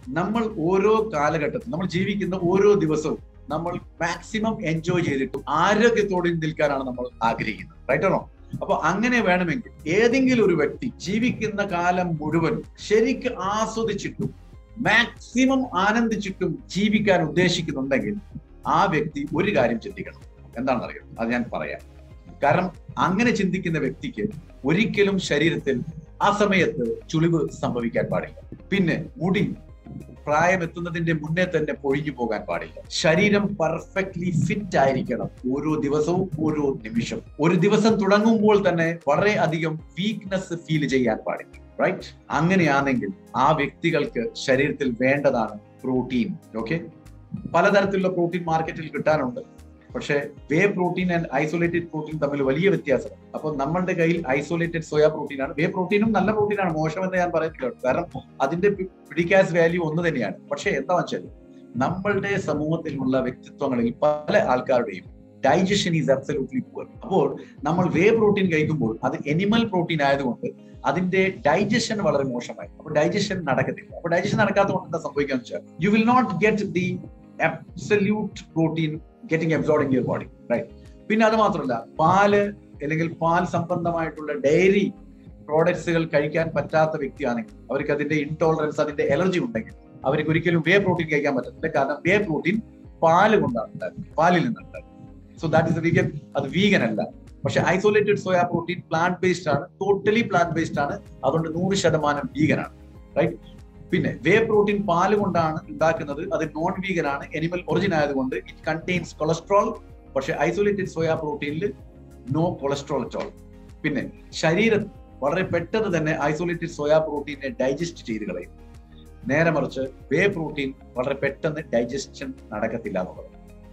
നമ്മൾ ഓരോ കാലഘട്ടത്തിൽ നമ്മൾ ജീവിക്കുന്ന ഓരോ ദിവസവും നമ്മൾ മാക്സിമം എൻജോയ് ചെയ്തിട്ടും ആരോഗ്യത്തോടെ നിൽക്കാനാണ് നമ്മൾ ആഗ്രഹിക്കുന്നത് റൈറ്റ് ആണോ അപ്പൊ അങ്ങനെ വേണമെങ്കിൽ ഏതെങ്കിലും ഒരു വ്യക്തി ജീവിക്കുന്ന കാലം മുഴുവനും ശരിക്ക് ആസ്വദിച്ചിട്ടും മാക്സിമം ആനന്ദിച്ചിട്ടും ജീവിക്കാൻ ഉദ്ദേശിക്കുന്നുണ്ടെങ്കിൽ ആ വ്യക്തി ഒരു കാര്യം ചിന്തിക്കണം എന്താണെന്നറിയോ അത് ഞാൻ പറയാം കാരണം അങ്ങനെ ചിന്തിക്കുന്ന വ്യക്തിക്ക് ഒരിക്കലും ശരീരത്തിൽ ആ സമയത്ത് ചുളിവ് സംഭവിക്കാൻ പാടില്ല പിന്നെ മുടി പ്രായം എത്തുന്നതിന്റെ മുന്നേ തന്നെ പൊഴിഞ്ഞു പോകാൻ പാടില്ല ശരീരം പെർഫെക്റ്റ്ലി ഫിറ്റ് ആയിരിക്കണം ഓരോ ദിവസവും ഓരോ നിമിഷം ഒരു ദിവസം തുടങ്ങുമ്പോൾ തന്നെ വളരെ അധികം വീക്ക്നെസ് ഫീൽ ചെയ്യാൻ പാടില്ല റൈറ്റ് അങ്ങനെയാണെങ്കിൽ ആ വ്യക്തികൾക്ക് ശരീരത്തിൽ വേണ്ടതാണ് പ്രോട്ടീൻ ഓക്കെ പലതരത്തിലുള്ള പ്രോട്ടീൻ മാർക്കറ്റിൽ കിട്ടാനുണ്ട് പക്ഷേ whey protein and isolated protein തമ്മിൽ വലിയ വ്യത്യാസം അപ്പൊ നമ്മളുടെ കയ്യിൽ ഐസൊലേറ്റഡ് സോയ പ്രോട്ടീൻ ആണ് വേ പ്രോട്ടീനും നല്ല പ്രോട്ടീനാണ് മോശമെന്ന് ഞാൻ പറയുന്നില്ല കാരണം അതിന്റെ പിടിക്കാസ് വാല്യൂ ഒന്ന് തന്നെയാണ് പക്ഷെ എന്താ വെച്ചാൽ നമ്മളുടെ സമൂഹത്തിലുള്ള വ്യക്തിത്വങ്ങളിൽ പല ആൾക്കാരുടെയും ഡൈജഷൻ ഈസ് അബ്സല്യൂട്ട്ലി പുവർ അപ്പോൾ നമ്മൾ വേ പ്രോട്ടീൻ കഴിക്കുമ്പോൾ അത് എനിമൽ പ്രോട്ടീൻ ആയതുകൊണ്ട് അതിന്റെ ഡൈജഷൻ വളരെ മോശമായി അപ്പൊ ഡൈജഷൻ നടക്കത്തില്ല അപ്പൊ ഡൈജഷൻ നടക്കാത്തതുകൊണ്ട് എന്താ സംഭവിക്കാന്ന് വെച്ചാൽ you will not get the absolute protein getting absorbed in your body right പിന്നെ അത് മാത്രമല്ല പാല് അല്ലെങ്കിൽ പാൽ സംബന്ധമായിട്ടുള്ള ഡയറി പ്രോഡക്ട്സുകൾ കഴിക്കാൻ പറ്റാത്ത വ്യക്തിയാണെങ്കിൽ അവർക്ക് അതിന്റെ ഇൻടോളറൻസ് അതിന്റെ എലർജി ഉണ്ടെങ്കിൽ അവർക്ക് ഒരിക്കലും വേ പ്രോട്ടീൻ കഴിക്കാൻ പറ്റത്തില്ല കാരണം വേ പ്രോട്ടീൻ പാല് കൊണ്ടാണ് ഉണ്ടാക്കുന്നത് പാലിൽ നിന്നുണ്ടാക്കുന്നത് സോ ദാറ്റ് ഇസ് വീഗൻ അത് വീഗൻ അല്ല പക്ഷെ isolated soya protein plant based ആണ് ടോട്ടലി പ്ലാന്റ് ബേസ്ഡ് ആണ് അതുകൊണ്ട് നൂറ് ശതമാനം വീഗൻ ആണ് റൈറ്റ് പിന്നെ വേ പ്രോട്ടീൻ പാല് കൊണ്ടാണ് ഉണ്ടാക്കുന്നത് അത് നോൺ വീഗൻ ആണ് എനിമൽ ഒറിജിൻ ആയതുകൊണ്ട് ഇറ്റ് കണ്ടെയ്ൻസ് കൊളസ്ട്രോൾ പക്ഷെ ഐസൊലേറ്റഡ് സോയ പ്രോട്ടീനിൽ നോ കൊളസ്ട്രോൾ അറ്റോൾ പിന്നെ ശരീരം വളരെ പെട്ടെന്ന് തന്നെ ഐസൊലേറ്റഡ് സോയ പ്രോട്ടീനെ ഡൈജസ്റ്റ് ചെയ്ത് കളയും നേരെ മറിച്ച് വേ പ്രോട്ടീൻ വളരെ പെട്ടെന്ന് ഡൈജഷൻ നടക്കത്തില്ല എന്നുള്ളത്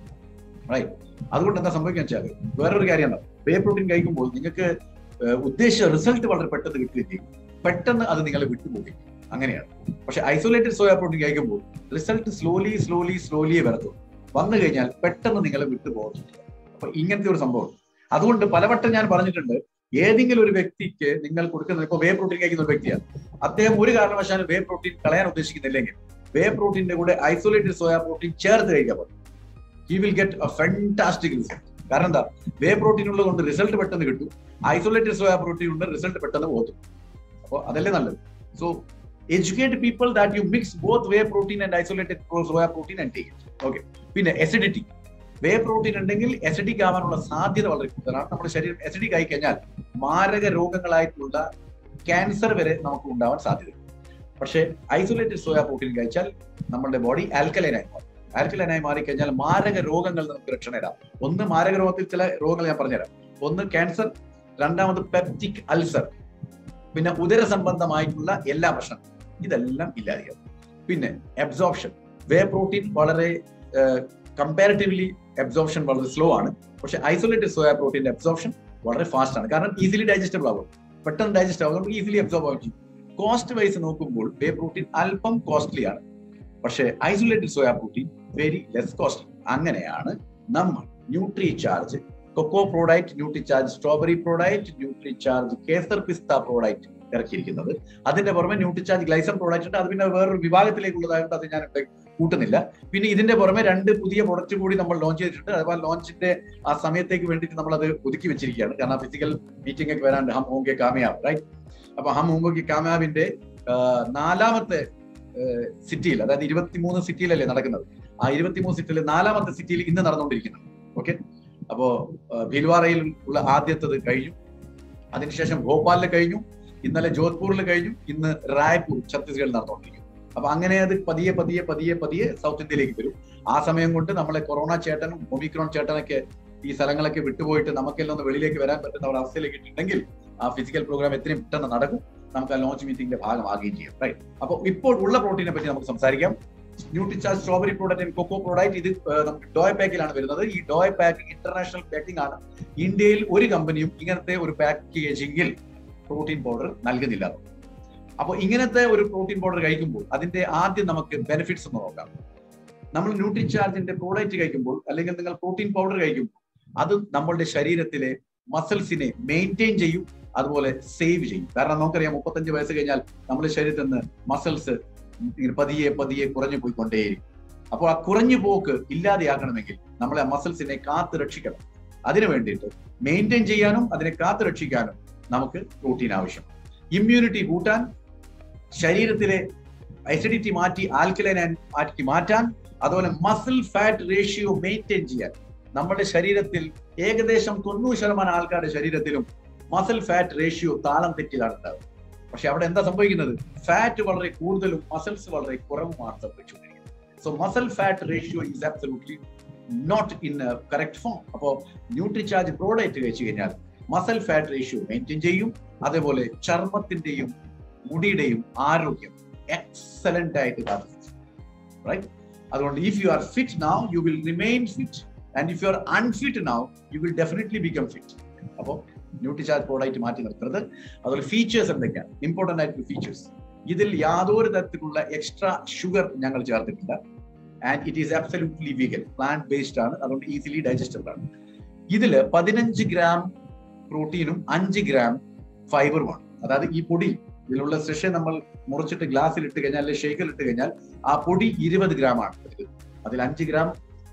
റൈറ്റ് അതുകൊണ്ട് എന്താ സംഭവിക്കാൻ വെച്ചാൽ വേറൊരു കാര്യമാണ് വേ പ്രോട്ടീൻ കഴിക്കുമ്പോൾ നിങ്ങൾക്ക് ഉദ്ദേശിച്ച റിസൾട്ട് വളരെ പെട്ടെന്ന് കിട്ടുകയും ചെയ്യും പെട്ടെന്ന് അത് നിങ്ങളെ വിട്ടുപോകും അങ്ങനെയാണ് പക്ഷെ ഐസൊലേറ്റഡ് സോയ പ്രോട്ടീൻ കഴിക്കുമ്പോൾ റിസൾട്ട് സ്ലോലി സ്ലോലി സ്ലോലിയെ വരത്തുള്ളൂ വന്നു കഴിഞ്ഞാൽ പെട്ടെന്ന് നിങ്ങളെ വിട്ടുപോകത്തില്ല അപ്പൊ ഇങ്ങനത്തെ ഒരു സംഭവം അതുകൊണ്ട് പലവട്ടം ഞാൻ പറഞ്ഞിട്ടുണ്ട് ഏതെങ്കിലും ഒരു വ്യക്തിക്ക് നിങ്ങൾ കൊടുക്കുന്ന ഇപ്പൊ വേ പ്രോട്ടീൻ കഴിക്കുന്ന ഒരു വ്യക്തിയാണ് അദ്ദേഹം ഒരു കാരണവശാലും വേ പ്രോട്ടീൻ കളയാൻ ഉദ്ദേശിക്കുന്നില്ലെങ്കിൽ വേ പ്രോട്ടീന്റെ കൂടെ ഐസൊലേറ്റഡ് സോയ പ്രോട്ടീൻ ചേർത്ത് കഴിക്കാൻ പറ്റും he will get a fantastic result കാരണം എന്താ വേ പ്രോട്ടീൻ ഉള്ളത് കൊണ്ട് റിസൾട്ട് പെട്ടെന്ന് കിട്ടും ഐസൊലേറ്റഡ് സോയ പ്രോട്ടീൻ ഉണ്ട് റിസൾട്ട് പെട്ടെന്ന് പോത്തും അപ്പോൾ അതല്ലേ നല്ലത് so educate people that you mix both whey protein and isolated soya protein and take it okay പിന്നെ എസിഡിറ്റി വേ പ്രോട്ടീൻ ഉണ്ടെങ്കിൽ എസിഡിക് ആവാനുള്ള സാധ്യത വളരെ കൂടുതലാണ് നമ്മുടെ ശരീരം എസിഡിക് ആയി കഴിഞ്ഞാൽ മാരക രോഗങ്ങളായിട്ടുള്ള ക്യാൻസർ വരെ നമുക്ക് ഉണ്ടാവാൻ സാധ്യതയുണ്ട് പക്ഷേ ഐസൊലേറ്റഡ് സോയ പ്രോട്ടീൻ കഴിച്ചാൽ നമ്മുടെ ബോഡി ആൽക്കലൈനായി മാറും ആൽക്കലൈനായി മാറിക്കഴിഞ്ഞാൽ മാരക രോഗങ്ങളിൽ നമുക്ക് രക്ഷ നേടാം ഒന്ന് മാരക രോഗത്തിൽ ചില രോഗങ്ങൾ ഞാൻ പറഞ്ഞുതരാം ഒന്ന് ക്യാൻസർ രണ്ടാമത് പെപ്റ്റിക് അൾസർ പിന്നെ ഉദര സംബന്ധമായിട്ടുള്ള എല്ലാ പ്രശ്നങ്ങളും ഇതെല്ലാം ഇല്ലാതെയാവും പിന്നെ അബ്സോർപ്ഷൻ വേ പ്രോട്ടീൻ വളരെ കമ്പാരിറ്റീവ്ലി അബ്സോർപ്ഷൻ വളരെ സ്ലോ ആണ് പക്ഷെ ഐസൊലേറ്റഡ് സോയ പ്രോട്ടീന്റെ അബ്സോർപ്ഷൻ വളരെ ഫാസ്റ്റ് ആണ് കാരണം ഈസിലി ഡൈജസ്റ്റബിൾ ആകും പെട്ടെന്ന് ഡൈജസ്റ്റ് ആകും നമുക്ക് ഈസിലി അബ്സോർബ് ആവും ചെയ്യും കോസ്റ്റ് വൈസ് നോക്കുമ്പോൾ വേ പ്രോട്ടീൻ അല്പം കോസ്റ്റ്ലി ആണ് പക്ഷേ isolated soya protein very less costly അങ്ങനെയാണ് നമ്മൾ Nutricharge cocoa product Nutricharge strawberry product Nutricharge kesar pista product ഇറക്കിയിരിക്കുന്നത് അതിന്റെ പുറമെ ന്യൂട്രി ചാർജ് ഗ്ലൈസം പ്രോഡക്റ്റ് ഉണ്ട് അത് പിന്നെ വേറൊരു വിഭാഗത്തിലേക്കുള്ളതായതുകൊണ്ട് അത് ഞാൻ കൂട്ടുന്നില്ല പിന്നെ ഇതിന്റെ പുറമെ രണ്ട് പുതിയ പ്രൊഡക്റ്റ് കൂടി നമ്മൾ ലോഞ്ച് ചെയ്തിട്ടുണ്ട് അതുപോലെ ലോഞ്ചിന്റെ ആ സമയത്തേക്ക് വേണ്ടിയിട്ട് നമ്മൾ അത് ഒതുക്കി വെച്ചിരിക്കുകയാണ് കാരണം ഫിസിക്കൽ മീറ്റിംഗ് ഒക്കെ വരാണ്ട് ഹം ഹോങ്കെ കാമയാബ് റൈറ്റ് അപ്പൊ ഹം ഹോങ്കെ കാമയാബിന്റെ നാലാമത്തെ സിറ്റിയിൽ അതായത് ഇരുപത്തിമൂന്ന് സിറ്റിയിലല്ലേ നടക്കുന്നത് ആ ഇരുപത്തിമൂന്ന് സിറ്റിയിൽ നാലാമത്തെ സിറ്റിയിൽ ഇന്ന് നടന്നുകൊണ്ടിരിക്കുന്നത് ഓക്കെ അപ്പോ ഭീൽവാറയിൽ ഉള്ള ആദ്യത്തത് കഴിഞ്ഞു അതിനുശേഷം ഭോപ്പാലിൽ കഴിഞ്ഞു ഇന്നലെ ജോധ്പൂരിൽ കഴിഞ്ഞു ഇന്ന് റായ്പൂർ ഛത്തീസ്ഗഡിൽ നടന്നുകൊണ്ടിരിക്കുന്നു അപ്പൊ അങ്ങനെ അത് പതിയെ പതിയെ പതിയെ പതിയെ സൗത്ത് ഇന്ത്യയിലേക്ക് വരും ആ സമയം കൊണ്ട് നമ്മളെ കൊറോണ ചേട്ടനും ഒമിക്രോൺ ചേട്ടനൊക്കെ ഈ സ്ഥലങ്ങളൊക്കെ വിട്ടുപോയിട്ട് നമുക്കെല്ലാം ഒന്ന് വെളിയിലേക്ക് വരാൻ പറ്റുന്ന ഒരു അവസ്ഥയിലേക്ക് ഇട്ടുണ്ടെങ്കിൽ ആ ഫിസിക്കൽ പ്രോഗ്രാം എത്രയും പെട്ടെന്ന് നടക്കും നമുക്ക് ആ ലോഞ്ച് മീറ്റിംഗിന്റെ ഭാഗമാകുകയും ചെയ്യും റൈറ്റ് അപ്പൊ ഇപ്പോൾ ഉള്ള പ്രോട്ടീനെ പറ്റി നമുക്ക് സംസാരിക്കാം Nutricharge strawberry product and cocoa product ഇത് നമുക്ക് ഡോയ് പാക്കിലാണ് വരുന്നത് ഈ ഡോയ് പാക്ക് ഇന്റർനാഷണൽ പാക്കിംഗ് ആണ് ഇന്ത്യയിൽ ഒരു കമ്പനിയും ഇങ്ങനത്തെ ഒരു പാക്കേജിംഗിൽ പ്രോട്ടീൻ പൗഡർ നൽകുന്നില്ല അപ്പോൾ ഇങ്ങനത്തെ ഒരു പ്രോട്ടീൻ പൗഡർ കഴിക്കുമ്പോൾ അതിന്റെ ആദ്യം നമുക്ക് ബെനിഫിറ്റ്സ് ഒന്ന് നോക്കാം നമ്മൾ ന്യൂട്രിചാർജിന്റെ പ്രോഡക്റ്റ് കഴിക്കുമ്പോൾ അല്ലെങ്കിൽ നിങ്ങൾ പ്രോട്ടീൻ പൗഡർ കഴിക്കുമ്പോൾ അത് നമ്മളുടെ ശരീരത്തിലെ മസിൽസിനെ മെയിൻറ്റെയിൻ ചെയ്യും അതുപോലെ സേവ് ചെയ്യും കാരണം നമുക്കറിയാം മുപ്പത്തഞ്ച് വയസ്സ് കഴിഞ്ഞാൽ നമ്മുടെ ശരീരത്തിൽ നിന്ന് മസിൽസ് ഇങ്ങനെ പതിയെ പതിയെ കുറഞ്ഞു പോയിക്കൊണ്ടേയിരിക്കും അപ്പോൾ ആ കുറഞ്ഞു പോക്ക് ഇല്ലാതെയാക്കണമെങ്കിൽ നമ്മളെ മസിൽസിനെ കാത്തു രക്ഷിക്കണം അതിനു വേണ്ടിയിട്ട് മെയിൻറ്റെയിൻ ചെയ്യാനും അതിനെ കാത്തു രക്ഷിക്കാനും നമുക്ക് പ്രോട്ടീൻ ആവശ്യം ഇമ്മ്യൂണിറ്റി കൂട്ടാൻ ശരീരത്തിലെ അസിഡിറ്റി മാറ്റി ആൽക്കലൈൻ ആക്കി മാറ്റാൻ അതുപോലെ മസിൽ ഫാറ്റ് റേഷ്യോ മെയിൻറ്റെയിൻ ചെയ്യാൻ നമ്മുടെ ശരീരത്തിൽ ഏകദേശം തൊണ്ണൂറ് ശതമാനം ആൾക്കാരുടെ ശരീരത്തിലും മസിൽ ഫാറ്റ് റേഷ്യോ താളം തെറ്റിയതാണ് ഉണ്ടാവുക പക്ഷെ അവിടെ എന്താ സംഭവിക്കുന്നത് ഫാറ്റ് വളരെ കൂടുതലും മസിൽസ് വളരെ കുറവുമാണ് സംഭവിച്ചുകൊണ്ടിരിക്കുന്നത് so muscle fat ratio is absolutely not in correct form അപ്പോൾ ന്യൂട്രിചാർജ് പ്രോഡക്റ്റ് കഴിച്ചു കഴിഞ്ഞാൽ മസിൽ ഫാറ്റ് റേഷ്യോ മെയിൻറ്റെയിൻ ചെയ്യും അതേപോലെ ചർമ്മത്തിന്റെയും മുടിയുടെയും ആരോഗ്യം എക്സലന്റ് ആയിട്ട് കാത്തു റൈറ്റ് അതുകൊണ്ട് if you are fit now you will remain fit and if you are unfit now you will definitely become fit അപ്പോൾ ന്യൂട്രിചാർജ് പ്രോഡക്റ്റ് മാറ്റി നിർത്തരുത് അതുപോലെ ഫീച്ചേഴ്സ് എന്തൊക്കെയാണ് ഇമ്പോർട്ടന്റ് ആയിട്ടുള്ള ഫീച്ചേഴ്സ് ഇതിൽ യാതൊരു തരത്തിലുള്ള എക്സ്ട്രാ ഷുഗർ ഞങ്ങൾ ചേർത്തിട്ടില്ല and it is absolutely vegan plant based ആണ് അതുകൊണ്ട് ഈസിലി ഡൈജസ്റ്റബിൾ ആണ് ഇതിൽ പതിനഞ്ച് ഗ്രാം പ്രോട്ടീനും അഞ്ച് ഗ്രാം ഫൈബറുമാണ് അതായത് ഈ പൊടി ഇതിലുള്ള സെഷ നമ്മൾ മുറിച്ചിട്ട് ഗ്ലാസ്സിൽ ഇട്ട് കഴിഞ്ഞാൽ അല്ലെങ്കിൽ ഷേക്കിൽ ഇട്ട് കഴിഞ്ഞാൽ ആ പൊടി ഇരുപത് ഗ്രാം ആണ് അതിൽ അഞ്ച് ഗ്രാം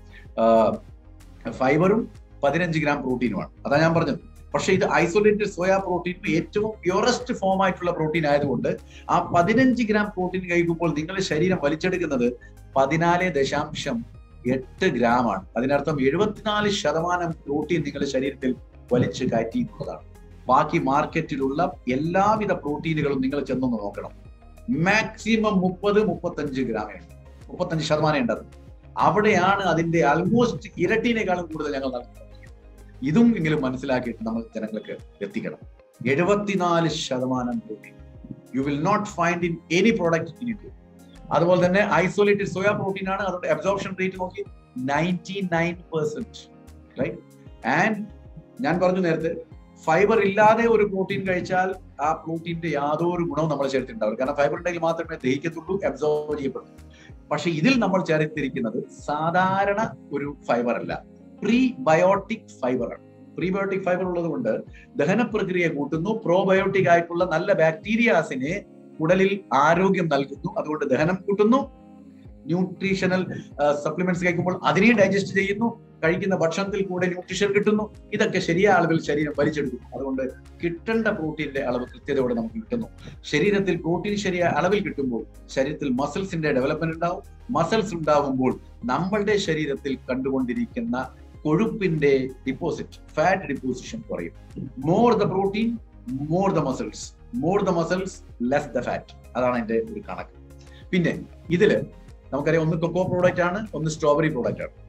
ഫൈബറും പതിനഞ്ച് ഗ്രാം പ്രോട്ടീനുമാണ് അതാ ഞാൻ പറഞ്ഞത് പക്ഷെ ഇത് ഐസൊലേറ്റഡ് സോയ പ്രോട്ടീൻ ഏറ്റവും പ്യൂറസ്റ്റ് ഫോം ആയിട്ടുള്ള പ്രോട്ടീൻ ആയതുകൊണ്ട് ആ പതിനഞ്ച് ഗ്രാം പ്രോട്ടീൻ കഴിക്കുമ്പോൾ നിങ്ങളുടെ ശരീരം വലിച്ചെടുക്കുന്നത് പതിനാല് ദശാംശം എട്ട് ഗ്രാം ആണ് അതിനർത്ഥം എഴുപത്തിനാല് ശതമാനം പ്രോട്ടീൻ നിങ്ങളുടെ ശരീരത്തിൽ വലിച്ചു കയറ്റിയിട്ടുള്ളതാണ് ബാക്കി മാർക്കറ്റിലുള്ള എല്ലാവിധ പ്രോട്ടീനുകളും നിങ്ങൾ ചെന്നൊന്ന് നോക്കണം മാക്സിമം മുപ്പത് മുപ്പത്തഞ്ച് ഗ്രാമേ ഉണ്ട് മുപ്പത്തഞ്ച് ശതമാനം ഉണ്ടത് അവിടെയാണ് അതിന്റെ ആൽമോസ്റ്റ് ഇരട്ടിനേക്കാളും കൂടുതൽ ഞങ്ങൾ നടത്തുന്നത് ഇതും എങ്കിലും മനസ്സിലാക്കിയിട്ട് നമ്മൾ ജനങ്ങൾക്ക് എത്തിക്കണം എഴുപത്തിനാല് ശതമാനം protein you will not find in any product in India അതുപോലെ തന്നെ ഐസോലേറ്റഡ് സോയ പ്രോട്ടീൻ ആണ് അതുകൊണ്ട് അബ്സോർപ്ഷൻ റേറ്റ് നോക്കി ninety nine percent right and ഞാൻ പറഞ്ഞു നേരത്തെ ഫൈബർ ഇല്ലാതെ ഒരു പ്രോട്ടീൻ കഴിച്ചാൽ ആ പ്രോട്ടീന്റെ യാതൊരു ഗുണവും നമ്മൾ ചേർത്തിട്ടുണ്ടാവില്ല കാരണം ഫൈബർ ഉണ്ടെങ്കിൽ മാത്രമേ ദഹിക്കത്തുള്ളൂ അബ്സോർവ് ചെയ്യപ്പെടുള്ളൂ പക്ഷെ ഇതിൽ നമ്മൾ ചേർത്തിരിക്കുന്നത് സാധാരണ ഒരു ഫൈബർ അല്ല പ്രീ ബയോട്ടിക് ഫൈബർ ആണ് പ്രീബയോട്ടിക് ഫൈബർ ഉള്ളത് കൊണ്ട് ദഹന പ്രക്രിയ കൂട്ടുന്നു പ്രോബയോട്ടിക് ആയിട്ടുള്ള നല്ല ബാക്ടീരിയാസിനെ ഉടലിൽ ആരോഗ്യം നൽകുന്നു അതുകൊണ്ട് ദഹനം കൂട്ടുന്നു ന്യൂട്രീഷണൽ സപ്ലിമെന്റ്സ് കഴിക്കുമ്പോൾ അതിനെ ഡൈജസ്റ്റ് ചെയ്യുന്നു കഴിക്കുന്ന ഭക്ഷണത്തിൽ കൂടെ ന്യൂട്രീഷൻ കിട്ടുന്നു ഇതൊക്കെ ശരിയായ അളവിൽ ശരീരം വലിച്ചെടുക്കും അതുകൊണ്ട് കിട്ടേണ്ട പ്രോട്ടീന്റെ അളവ് കൃത്യതയോടെ നമുക്ക് കിട്ടുന്നു ശരീരത്തിൽ പ്രോട്ടീൻ ശരിയായ അളവിൽ കിട്ടുമ്പോൾ ശരീരത്തിൽ മസിൽസിന്റെ ഡെവലപ്മെന്റ് ഉണ്ടാവും മസിൽസ് ഉണ്ടാവുമ്പോൾ നമ്മളുടെ ശരീരത്തിൽ കണ്ടുകൊണ്ടിരിക്കുന്ന കൊഴുപ്പിന്റെ ഡിപ്പോസിറ്റ് ഫാറ്റ് ഡിപ്പോസിഷൻ കുറയും more the protein more the muscles more the muscles less the fat അതാണ് എന്റെ ഒരു കണക്ക് പിന്നെ ഇതില് നമുക്കറിയാം ഒന്ന് കൊക്കോ പ്രോഡക്റ്റ് ആണ് ഒന്ന് സ്ട്രോബെറി പ്രോഡക്റ്റ് ആണ്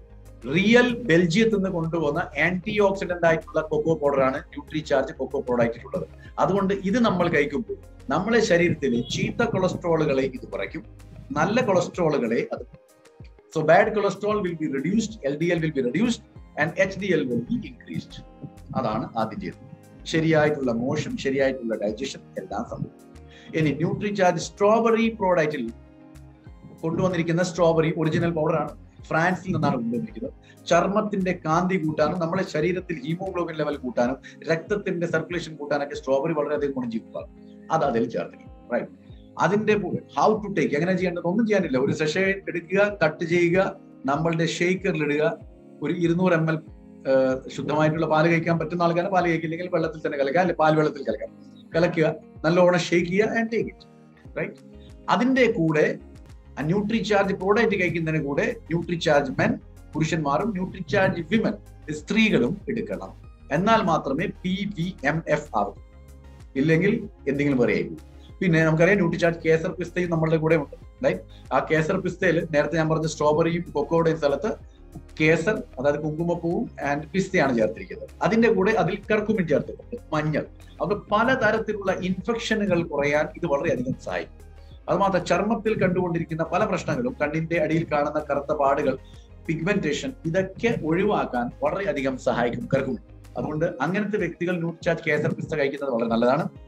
റിയൽ ബെൽജിയത്തിൽ നിന്ന് കൊണ്ടുവന്ന ആന്റി ഓക്സിഡന്റ് ആയിട്ടുള്ള കൊക്കോ പൗഡർ ആണ് ന്യൂട്രി ചാർജ് കൊക്കോ പ്രോഡക്റ്റിലുള്ളത് അതുകൊണ്ട് ഇത് നമ്മൾ കഴിക്കുമ്പോൾ നമ്മളെ ശരീരത്തിലെ ചീത്ത കൊളസ്ട്രോളുകളെ ഇത് കുറയ്ക്കും നല്ല കൊളസ്ട്രോളുകളെ അത് so bad cholesterol will be reduced L D L will be reduced and H D L will be increased അതാണ് ആദ്യത്തേത് ശരിയായിട്ടുള്ള മോഷൻ ശരിയായിട്ടുള്ള ഡൈജഷൻ എല്ലാം സംഭവിക്കും ഇനി ന്യൂട്രി ചാർജ് സ്ട്രോബെറി പ്രോഡക്റ്റിൽ കൊണ്ടുവന്നിരിക്കുന്ന സ്ട്രോബെറി ഒറിജിനൽ പൗഡറാണ് ഫ്രാൻസിൽ നിന്നാണ് കൊണ്ടുവന്നിരിക്കുന്നത് ചർമ്മത്തിന്റെ കാന്തി കൂട്ടാനും നമ്മുടെ ശരീരത്തിൽ ഹീമോഗ്ലോബിൻ ലെവൽ കൂട്ടാനും രക്തത്തിന്റെ സർക്കുലേഷൻ കൂട്ടാനൊക്കെ സ്ട്രോബെറി വളരെയധികം ഗുണം ചെയ്യുന്നതാണ് അത് അതിൽ ചേർത്തിരിക്കും റൈറ്റ് അതിന്റെ ഹൗ ടു ടേക്ക് എങ്ങനെ ചെയ്യേണ്ടത് ഒന്നും ചെയ്യാനില്ല ഒരു സെഷ എടുക്കുക കട്ട് ചെയ്യുക നമ്മളുടെ ഷേക്കറിൽ ഇടുക ഒരു ഇരുന്നൂറ് എം എൽ ശുദ്ധമായിട്ടുള്ള പാല് കഴിക്കാൻ പറ്റുന്ന ആൾക്കാരെ പാല് കഴിക്കില്ലെങ്കിൽ വെള്ളത്തിൽ തന്നെ കലക്കുക അല്ലെങ്കിൽ പാൽ വെള്ളത്തിൽ കലക്കാം കലക്കുക നല്ലോണം ഷേക്ക് ചെയ്യുക ആൻഡ് ടേക്ക് ഇറ്റ് റൈറ്റ് അതിന്റെ കൂടെ ന്യൂട്രി ചാർജ് പ്രോഡക്റ്റ് കഴിക്കുന്നതിന് കൂടെ ന്യൂട്രി ചാർജ് മെൻ പുരുഷന്മാരും ന്യൂട്രി ചാർജ് വിമൻ സ്ത്രീകളും എടുക്കണം എന്നാൽ മാത്രമേ പി വി എം എഫ് ആവും ഇല്ലെങ്കിൽ എന്തെങ്കിലും പറയുകയുള്ളൂ പിന്നെ നമുക്കറിയാം ന്യൂട്രി ചാർജ് കേസർ പിസ്തയും നമ്മളുടെ കൂടെ ഉണ്ട് റൈറ്റ് ആ കേസർ പിസ്തയിൽ നേരത്തെ ഞാൻ പറഞ്ഞ സ്ട്രോബെറിയും കൊക്കോയുടെയും സ്ഥലത്ത് കേസർ അതായത് കുങ്കുമപ്പൂവും ആൻഡ് പിസ്തയാണ് ചേർത്തിരിക്കുന്നത് അതിന്റെ കൂടെ അതിൽ കർക്കുമിൻ ചേർത്തിട്ടുണ്ട് മഞ്ഞൾ അത് പലതരത്തിലുള്ള ഇൻഫെക്ഷനുകൾ കുറയാൻ ഇത് വളരെയധികം സഹായിക്കും അതുമാത്രം ചർമ്മത്തിൽ കണ്ടുകൊണ്ടിരിക്കുന്ന പല പ്രശ്നങ്ങളും കണ്ണിന്റെ അടിയിൽ കാണുന്ന കറുത്ത പാടുകൾ പിഗ്മെന്റേഷൻ ഇതൊക്കെ ഒഴിവാക്കാൻ വളരെയധികം സഹായിക്കും കർക്കുമിൻ അതുകൊണ്ട് അങ്ങനത്തെ വ്യക്തികൾ ന്യൂട്രി ചാർജ് കേസർ പിസ്ത കഴിക്കുന്നത് വളരെ നല്ലതാണ്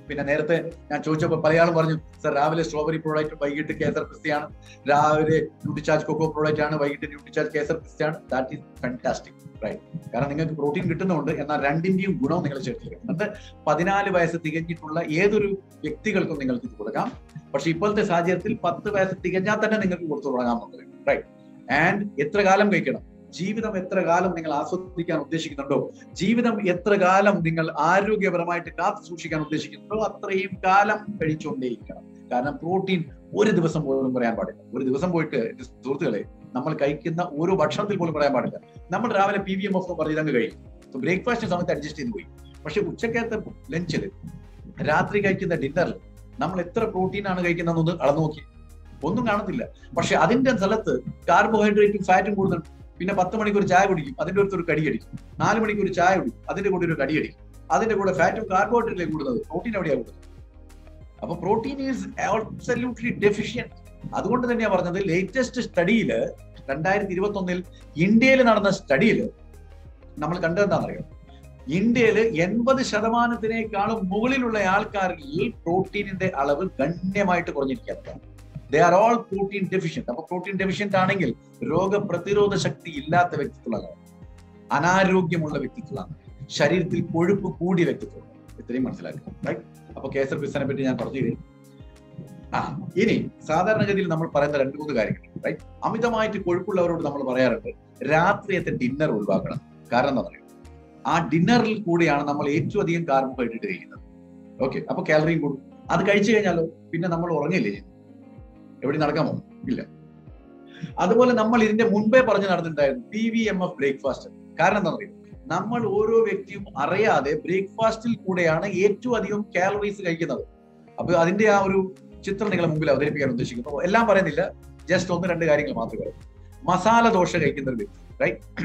പിന്നെ നേരത്തെ ഞാൻ ചോദിച്ചപ്പോൾ പലയാളും പറഞ്ഞു സർ രാവിലെ സ്ട്രോബെറി പ്രോഡക്റ്റ് വൈകിട്ട് കേസർ പിസ്തയാണ് രാവിലെ ന്യൂട്രിചാർജ് കൊക്കോ പ്രോഡക്റ്റ് ആണ് വൈകിട്ട് ന്യൂട്രിചാർജ് കേസർ പിസ്തയാണ് ദാറ്റ് ഈസ് ഫാന്റാസ്റ്റിക് റൈറ്റ് കാരണം നിങ്ങൾക്ക് പ്രോട്ടീൻ കിട്ടുന്നുണ്ട് എന്നാൽ രണ്ടിന്റെയും ഗുണവും നിങ്ങൾ ചേർത്തിരിക്കണം എന്നിട്ട് പതിനാല് വയസ്സ് തികഞ്ഞിട്ടുള്ള ഏതൊരു വ്യക്തികൾക്കും നിങ്ങൾക്ക് ഇത് കൊടുക്കാം പക്ഷെ ഇപ്പോഴത്തെ സാഹചര്യത്തിൽ പത്ത് വയസ്സ് തികഞ്ഞാൽ തന്നെ നിങ്ങൾക്ക് കൊടുത്തു തുടങ്ങാമെന്ന് റൈറ്റ് ആൻഡ് എത്ര കാലം കഴിക്കണം ജീവിതം എത്ര കാലം നിങ്ങൾ ആസ്വദിക്കാൻ ഉദ്ദേശിക്കുന്നുണ്ടോ ജീവിതം എത്ര കാലം നിങ്ങൾ ആരോഗ്യപരമായിട്ട് കാത്തു സൂക്ഷിക്കാൻ ഉദ്ദേശിക്കുന്നുണ്ടോ അത്രയും കാലം കഴിച്ചുകൊണ്ടേയിരിക്കണം കാരണം പ്രോട്ടീൻ ഒരു ദിവസം പോലും പറയാൻ പാടില്ല ഒരു ദിവസം പോയിട്ട് എന്റെ സുഹൃത്തുക്കളെ നമ്മൾ കഴിക്കുന്ന ഓരോ ഭക്ഷണത്തിൽ പോലും പറയാൻ പാടില്ല നമ്മൾ രാവിലെ പി വി എം എഫ് പറഞ്ഞ് ഇതങ്ങ് കഴിയും സോ ബ്രേക്ക്ഫാസ്റ്റ് സമയത്ത് അഡ്ജസ്റ്റ് ചെയ്ത് പോയി പക്ഷെ ഉച്ചക്കത്തെ ലഞ്ചിൽ രാത്രി കഴിക്കുന്ന ഡിന്നറിൽ നമ്മൾ എത്ര പ്രോട്ടീനാണ് കഴിക്കുന്നതെന്നൊന്ന് അളന്നു നോക്കി ഒന്നും കാണത്തില്ല പക്ഷെ അതിന്റെ സ്ഥലത്ത് കാർബോഹൈഡ്രേറ്റും ഫാറ്റും കൂടുതലുണ്ട് പിന്നെ പത്ത് മണിക്ക് ഒരു ചായ കുടിക്കും അതിന്റെ അടുത്ത് ഒരു കടിയടിക്കും നാല് മണിക്ക് ഒരു ചായ കുടിക്കും അതിന്റെ കൂടെ ഒരു കടിയടിക്കും അതിന്റെ കൂടെ ഫാറ്റും കാർബോഹൈഡ്രേറ്റിലേക്ക് കൂടുന്നത് പ്രോട്ടീൻ എവിടെയാണ് കൂടുന്നത് അപ്പൊ പ്രോട്ടീൻ ഈസ് ആബ്സല്യൂട്ട്ലി ഡെഫിഷ്യന്റ് അതുകൊണ്ട് തന്നെയാ പറഞ്ഞത് ലേറ്റസ്റ്റ് സ്റ്റഡിയിൽ രണ്ടായിരത്തി ഇരുപത്തി ഒന്നിൽ ഇന്ത്യയിൽ നടന്ന സ്റ്റഡിയിൽ നമ്മൾ കണ്ടതെന്താണെന്നറിയാം ഇന്ത്യയിൽ എൺപത് ശതമാനത്തിനേക്കാളും മുകളിലുള്ള ആൾക്കാരിൽ പ്രോട്ടീനിന്റെ അളവ് ഗണ്യമായിട്ട് കുറഞ്ഞിരിക്കുകയാണ് they are all protein deficient അപ്പൊ പ്രോട്ടീൻ ഡെഫിഷ്യന്റ് ആണെങ്കിൽ രോഗപ്രതിരോധ ശക്തി ഇല്ലാത്ത വ്യക്തിത്വങ്ങളാണ് അനാരോഗ്യമുള്ള വ്യക്തിത്വങ്ങളാണ് ശരീരത്തിൽ കൊഴുപ്പ് കൂടിയ വ്യക്തിത്വം ഇത്രയും മനസ്സിലാക്കുക റൈറ്റ് അപ്പൊ കേസർ പിസ്സനെ പറ്റി ഞാൻ പറഞ്ഞു കഴിഞ്ഞു ആ ഇനി സാധാരണഗതിയിൽ നമ്മൾ പറയുന്ന രണ്ട് മൂന്ന് കാര്യങ്ങൾ റൈറ്റ് അമിതമായിട്ട് കൊഴുപ്പുള്ളവരോട് നമ്മൾ പറയാറുണ്ട് രാത്രിയത്തെ ഡിന്നർ ഒഴിവാക്കണം കാരണം എന്താ പറയുക ആ ഡിന്നറിൽ കൂടിയാണ് നമ്മൾ ഏറ്റവും അധികം കാർബോഹൈഡ്രേറ്റ് കഴിക്കുന്നത് ഓക്കെ അപ്പൊ കാലറിയും കൂടും അത് കഴിച്ചു കഴിഞ്ഞാലോ പിന്നെ നമ്മൾ ഉറങ്ങില്ലേ എവിടെ നടക്കാമോ ഇല്ല അതുപോലെ നമ്മൾ ഇതിന്റെ മുൻപേ പറഞ്ഞു നടന്നിട്ടുണ്ടായിരുന്നു P V M F breakfast കാരണം എന്താ പറയുക നമ്മൾ ഓരോ വ്യക്തിയും അറിയാതെ ബ്രേക്ക്ഫാസ്റ്റിൽ കൂടെയാണ് ഏറ്റവും അധികം കാലറീസ് കഴിക്കുന്നത് അപ്പൊ അതിന്റെ ആ ഒരു ചിത്രം നിങ്ങളെ മുമ്പിൽ അവതരിപ്പിക്കാൻ ഉദ്ദേശിക്കുന്നു എല്ലാം പറയുന്നില്ല ജസ്റ്റ് ഒന്ന് രണ്ട് കാര്യങ്ങൾ മാത്രമേ പറയൂ മസാല ദോശ കഴിക്കുന്ന ഒരു വ്യക്തി റൈറ്റ്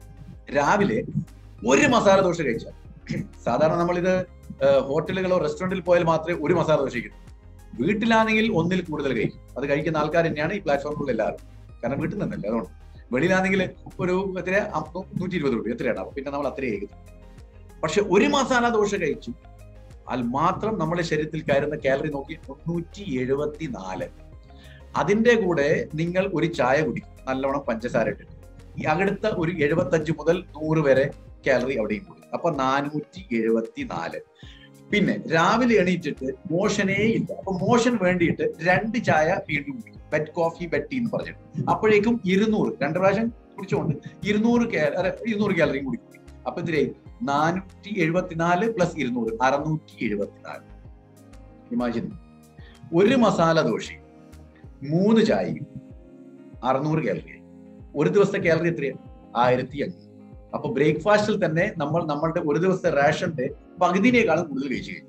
രാവിലെ ഒരു മസാല ദോശ കഴിച്ചാൽ സാധാരണ നമ്മളിത് ഹോട്ടലുകളോ റെസ്റ്റോറന്റിൽ പോയാൽ മാത്രമേ ഒരു മസാല ദോശ കഴിക്കൂ വീട്ടിലാണെങ്കിൽ ഒന്നിൽ കൂടുതൽ കഴിക്കും അത് കഴിക്കുന്ന ആൾക്കാർ തന്നെയാണ് ഈ പ്ലാറ്റ്ഫോമിലുള്ള എല്ലാവരും കാരണം വീട്ടിൽ നിന്നല്ലേ അതുകൊണ്ട് വെളിയിലാണെങ്കിൽ ഒരു എത്ര നൂറ്റി ഇരുപത് രൂപ എത്രയാണ് അപ്പൊ പിന്നെ നമ്മൾ അത്രയും കഴിക്കുന്നു പക്ഷെ ഒരു മസാല ദോശ കഴിച്ചു അത് മാത്രം നമ്മുടെ ശരീരത്തിൽ കയറുന്ന കാലറി നോക്കി മുന്നൂറ്റി എഴുപത്തി നാല് അതിന്റെ കൂടെ നിങ്ങൾ ഒരു ചായ കുടിക്കും നല്ലവണ്ണം പഞ്ചസാര ഇട്ടിട്ട് ഈ അടുത്ത ഒരു എഴുപത്തഞ്ച് മുതൽ നൂറ് വരെ കാലറി അവിടെയും കൂടി അപ്പൊ നാനൂറ്റി എഴുപത്തി നാല് പിന്നെ രാവിലെ എണീറ്റിട്ട് മോഷനേ ഇല്ല അപ്പൊ മോഷൻ വേണ്ടിയിട്ട് രണ്ട് ചായ വീണ്ടും കുടിക്കും ബെറ്റ് കോഫി ബെറ്റ് ടീ എന്ന് പറഞ്ഞിട്ട് അപ്പോഴേക്കും ഇരുന്നൂറ് രണ്ട് പ്രാവശ്യം കുടിച്ചുകൊണ്ട് ഇരുന്നൂറ് ഇരുന്നൂറ് കാലറിയും കൂടി കുടി അപ്പൊ ഇതിലേ നാനൂറ്റി എഴുപത്തിനാല് പ്ലസ് ഇരുന്നൂറ് അറുന്നൂറ്റി എഴുപത്തിനാല് ഇമാജിൻ ഒരു മസാല ദോശയും മൂന്ന് ചായയും അറുന്നൂറ് കാലറി ഒരു ദിവസത്തെ കാലറി എത്രയാണ് ആയിരത്തി അഞ്ഞൂറ് അപ്പൊ ബ്രേക്ക്ഫാസ്റ്റിൽ തന്നെ നമ്മൾ നമ്മളുടെ ഒരു ദിവസത്തെ റേഷന്റെ പകുതിനേക്കാളും കൂടുതൽ കഴിച്ചു കഴിഞ്ഞു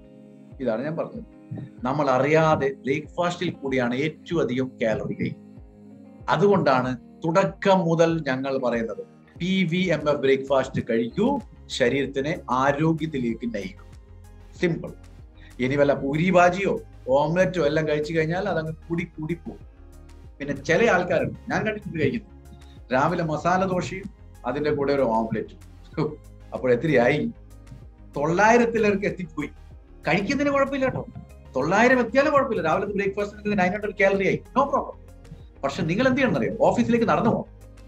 ഇതാണ് ഞാൻ പറഞ്ഞത് നമ്മൾ അറിയാതെ ബ്രേക്ക്ഫാസ്റ്റിൽ കൂടിയാണ് ഏറ്റവും അധികം കാലറി കഴിക്കുന്നത് അതുകൊണ്ടാണ് തുടക്കം മുതൽ ഞങ്ങൾ പറയുന്നത് P V M F breakfast കഴിക്കൂ ശരീരത്തിനെ ആരോഗ്യത്തിലേക്ക് നയിക്കും സിമ്പിൾ ഇനി വല്ല പൂരി ഭാജിയോ ഓംലെറ്റോ എല്ലാം കഴിച്ചു കഴിഞ്ഞാൽ അതങ്ങ് കൂടി കൂടി പോകും പിന്നെ ചില ആൾക്കാരുണ്ട് ഞാൻ കണ്ടിട്ടുണ്ട് കഴിക്കുന്നു രാവിലെ മസാല ദോശയും അതിന്റെ കൂടെ ഒരു ഓംലെറ്റും അപ്പോൾ എത്രയായി തൊള്ളായിരത്തിലേക്ക് എത്തിപ്പോയി കഴിക്കുന്നതിന് കുഴപ്പമില്ല കേട്ടോ തൊള്ളായിരം എത്തിയാലും കുഴപ്പമില്ല രാവിലത്തെ ബ്രേക്ക്ഫാസ്റ്റ് നയൻ ഹൺഡ്രഡ് കാലറി ആയി നോ പ്രോബ്ലം പക്ഷെ നിങ്ങൾ എന്ത് ചെയ്യണം അറിയാം ഓഫീസിലേക്ക് നടന്നു പോകാം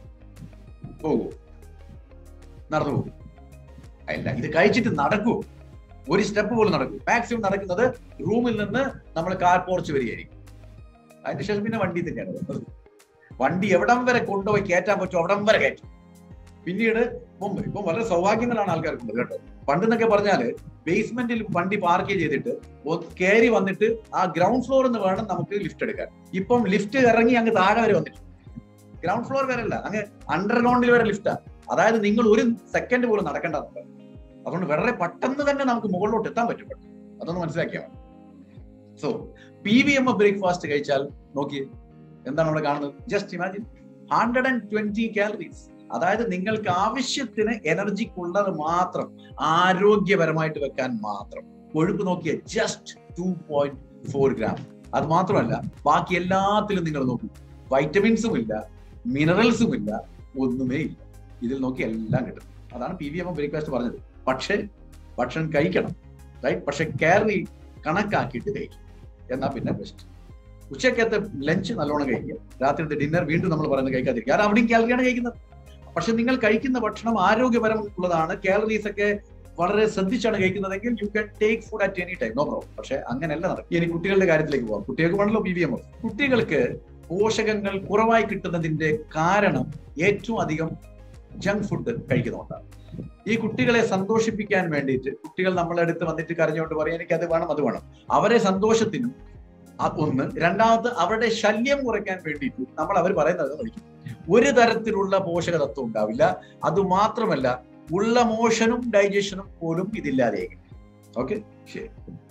പോകൂ നടന്നു പോകും അല്ല ഇത് കഴിച്ചിട്ട് നടക്കൂ ഒരു സ്റ്റെപ്പ് പോലും നടക്കൂ മാക്സിമം നടക്കുന്നത് റൂമിൽ നിന്ന് നമ്മൾ കാർ പോർച്ച് വരികയായിരിക്കും അതിന് ശേഷം പിന്നെ വണ്ടി തന്നെയാണ് വരുന്നത് വണ്ടി എവിടം വരെ കൊണ്ടുപോയി കയറ്റാൻ പറ്റുമോ അവിടം വരെ കയറ്റും പിന്നീട് ഇപ്പം ഇപ്പം വളരെ സൗഭാഗ്യങ്ങളാണ് ആൾക്കാർക്കുള്ളത് കേട്ടോ പണ്ടെന്നൊക്കെ പറഞ്ഞാല് ബേസ്മെന്റിൽ വണ്ടി പാർക്ക് ചെയ്തിട്ട് കയറി വന്നിട്ട് ആ ഗ്രൗണ്ട് ഫ്ലോറിൽ നിന്ന് വേണം നമുക്ക് ലിഫ്റ്റ് എടുക്കാൻ ഇപ്പം ലിഫ്റ്റ് ഇറങ്ങി അങ്ങ് താഴെ വരെ വന്നിട്ട് ഗ്രൗണ്ട് ഫ്ലോർ വരെ അല്ല അങ്ങ് അണ്ടർഗ്രൗണ്ടിൽ വരെ ലിഫ്റ്റാ അതായത് നിങ്ങൾ ഒരു സെക്കൻഡ് പോലും നടക്കേണ്ടതുണ്ട് അതുകൊണ്ട് വളരെ പെട്ടെന്ന് തന്നെ നമുക്ക് മുകളിലോട്ട് എത്താൻ പറ്റും അതൊന്ന് മനസ്സിലാക്കിയാൽ so P V M breakfast കഴിച്ചാൽ നോക്കി എന്താണ് അവിടെ കാണുന്നത് just imagine hundred and twenty calories അതായത് നിങ്ങൾക്ക് ആവശ്യത്തിന് എനർജിക്കുള്ളത് മാത്രം ആരോഗ്യപരമായിട്ട് വെക്കാൻ മാത്രം കൊഴുപ്പ് നോക്കിയ just two point four gram അത് മാത്രമല്ല ബാക്കി എല്ലാത്തിലും നിങ്ങൾ നോക്കൂ വൈറ്റമിൻസും ഇല്ല മിനറൽസും ഇല്ല ഒന്നുമേ ഇല്ല ഇതിൽ നോക്കി എല്ലാം കിട്ടും അതാണ് പി വി എം ബ്രേക്ക്ഫാസ്റ്റ് പറഞ്ഞത് പക്ഷേ ഭക്ഷണം കഴിക്കണം റൈറ്റ് പക്ഷെ കാലറി കണക്കാക്കിയിട്ട് കഴിക്കും എന്നാ പിന്നെ ബെസ്റ്റ് ഉച്ചക്കത്തെ ലഞ്ച് നല്ലോണം കഴിക്കുക രാത്രിത്തെ ഡിന്നർ വീണ്ടും നമ്മൾ പറയുന്നത് കഴിക്കാതിരിക്കുക കാരണം അവിടെയും കാലറിയാണ് കഴിക്കുന്നത് പക്ഷെ നിങ്ങൾ കഴിക്കുന്ന ഭക്ഷണം ആരോഗ്യപരമുള്ളതാണ് കാലറീസ് ഒക്കെ വളരെ ശ്രദ്ധിച്ചാണ് കഴിക്കുന്നതെങ്കിൽ you can take food at any time no problem പക്ഷെ അങ്ങനെയല്ല നടക്കും ഇനി കുട്ടികളുടെ കാര്യത്തിലേക്ക് പോകാം കുട്ടികൾക്ക് വേണമല്ലോ പി വി എം കുട്ടികൾക്ക് പോഷകങ്ങൾ കുറവായി കിട്ടുന്നതിന്റെ കാരണം ഏറ്റവും അധികം ജങ്ക് ഫുഡ് കഴിക്കുന്നതുകൊണ്ടാണ് ഈ കുട്ടികളെ സന്തോഷിപ്പിക്കാൻ വേണ്ടിയിട്ട് കുട്ടികൾ നമ്മളെ അടുത്ത് വന്നിട്ട് കരഞ്ഞുകൊണ്ട് പറയും എനിക്ക് അത് വേണം അത് വേണം അവരെ സന്തോഷത്തിനും അ- ഒന്ന് രണ്ടാമത് അവരുടെ ശല്യം കുറയ്ക്കാൻ വേണ്ടിയിട്ട് നമ്മൾ അവർ പറയുന്നത് കഴിക്കും ഒരു തരത്തിലുള്ള പോഷക തത്വം ഉണ്ടാവില്ല അതുമാത്രമല്ല ഉള്ള മോഷനും ഡൈജഷനും പോലും ഇതില്ലാതെയായിരിക്കും ഓക്കെ ശരി